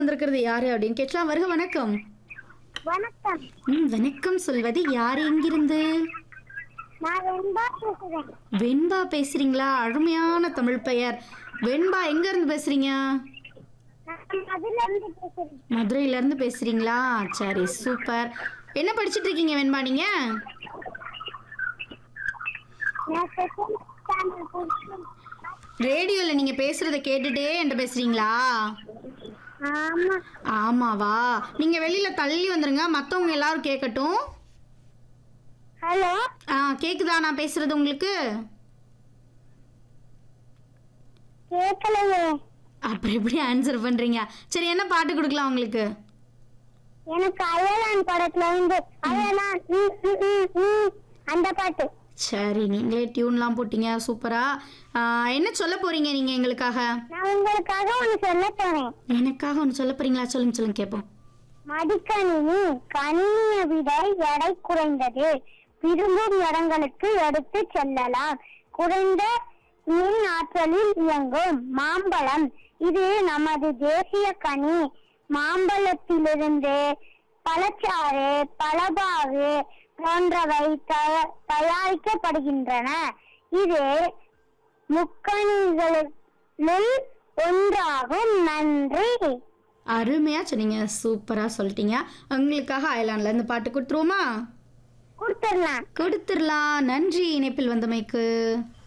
வந்திருக்கிறது யாரு அப்படின்னு கேட்கலாம் வருக வணக்கம் வணக்கம் ம் வணக்கம் சொல்வது யார் எங்கிருந்து நான் வெண்பா பேசுறேன் வெண்பா பேசுறீங்களா அருமையான தமிழ் பெயர் வெண்பா எங்க இருந்து பேசுறீங்க நான் மதுல இருந்து பேசுறேன் மதுரையில இருந்து பேசுறீங்களா சரி சூப்பர் என்ன படிச்சிட்டு இருக்கீங்க வெண்பா நீங்க நான் செகண்ட் ஸ்டாண்டர்ட் படிக்கிறேன் ரேடியோல நீங்க பேசுறத கேட்டுட்டே என்கிட்ட பேசுறீங்களா ஆமா ஆமாவா நீங்க வெளியில தள்ளி வந்துருங்க மத்தவங்க எல்லாரும் கேட்கட்டும் ஹலோ ஆ கேக்குதா நான் பேசுறது உங்களுக்கு கேட்கலையே அப்புறம் எப்படி ஆன்சர் பண்றீங்க சரி என்ன பாட்டு கொடுக்கலாம் உங்களுக்கு எனக்கு அயலான் படத்துல இருந்து அயலான் ம், ம், ம், ம், அந்த பாட்டு சரி நீங்களே டியூன்லாம் போட்டீங்க சூப்பரா ஆ, என்ன சொல்ல போறீங்க நீங்க எங்களுக்காக நான் உங்களுக்காக ஒண்ணு சொல்ல போறேன் எனக்காக ஒன்று சொல்ல போறீங்களா சொல்லுங்க சொல்லுங்க கேட்போம் மடிக்கணினி கணினியை விட எடை குறைந்தது விரும்பும் இடங்களுக்கு எடுத்து செல்லலாம் குறைந்த மின் ஆற்றலில் இயங்கும் மாம்பழம் இது நமது தேசிய கனி மாம்பழத்திலிருந்து பழச்சாறு பழபாகு போன்றவை தய- தயாரிக்கப்படுகின்றன இது முக்கணிகளில் ஒன்றாகும் நன்றி அருமையா சொன்னீங்க சூப்பரா சொல்லிட்டீங்க உங்களுக்காக அயலான்ல இருந்து பாட்டு கொடுத்துருவோமா கொடுத்துடலாம் கொடுத்துடலாம் நன்றி இணைப்பில் வந்தமைக்கு